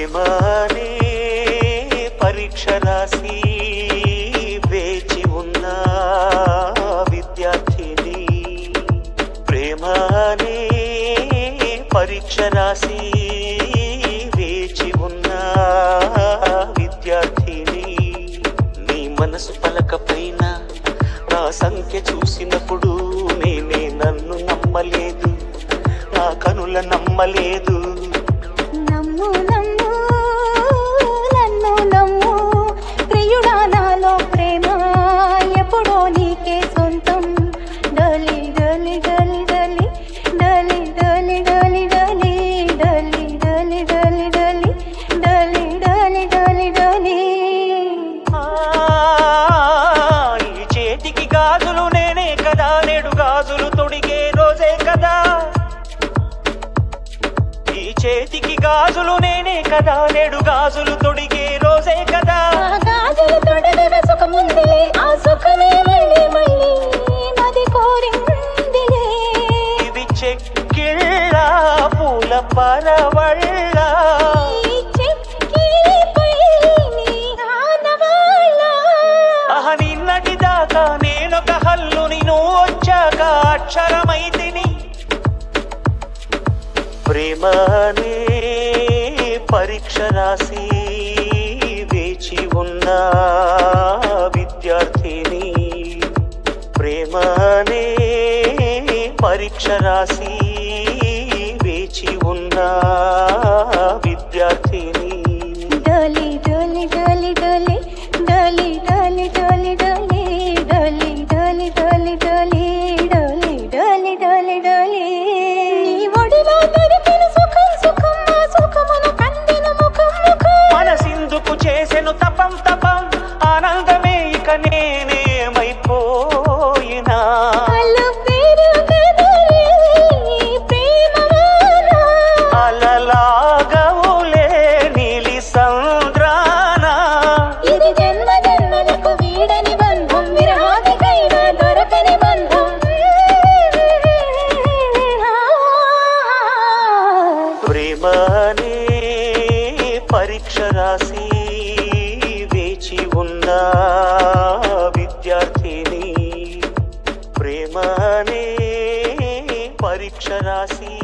ప్రేమనే పరీక్ష రాసి వేచి ఉన్న విద్యార్థిని ప్రేమనే పరీక్ష రాసి వేచి ఉన్న విద్యార్థిని నీ మనసు పలకపైన నా సంఖ్య చూసినప్పుడు నేనే నన్ను నమ్మలేదు నా కనుల నమ్మలేదు నమ్ము నమ్ము నన్ను నమ్ము ప్రియుడా నాలో ప్రేమ ఎప్పుడో నీకే సొంతం డలి డలి డలి డలి డలి డలి డలి డలి డలి డలి డలి డలి డలి డలి డలి డలి ఆ, ఈ చేతికి గాజులు నేనే కదా నేడు గాజులు తొడిగే రోజే కదా ఈ చేతికి గాజులు నేనే కదా నేడు గాజులు తొడిగే రోజే కదా ఆ గాజులు తొడగన సుఖముందిలే ఆ సుఖమే మళ్ళీ మళ్ళీ నది కోరిందిలే ఇవి చెక్కిళ్ళ పూల పరవళ్ళ ఈ చెక్కిలిపై నీ ఆనవాళ్ళ. అహ నిన్నటి దాకా నేనొక హల్లుని నువ్వు వచ్చాక అక్షరమైతిని ప్రేమనే పరీక్ష రాసి వేచి ఉన్న విద్యార్థిని ప్రేమనే పరీక్ష రాసి వేచి ఉన్న విద్యార్థిని డలి డలి డలి డలి డలి డలి డలి డలి డలి డలి డలి డలి డలి డలి డలి డలి నీ ఒడిలో దొరికిన సుఖం సుఖం ఆ సుఖమును కందిన ముఖం ముఖం మనసిందుకు చేసెను తపం తపం ఆనందమే ఇక నేనేమైపోయినా కళ్ళు పేరు కదలే ప్రేమవాన. అలలాగవులే నీలి సంద్రాన ఇది జన్మ జన్మలకు వీడని బంధం విరహాదికైనా దొరకని బంధం ప్రేమనే పరీక్ష రాసి వేచి ఉన్న విద్యార్థిని ప్రేమనే పరీక్ష రాసి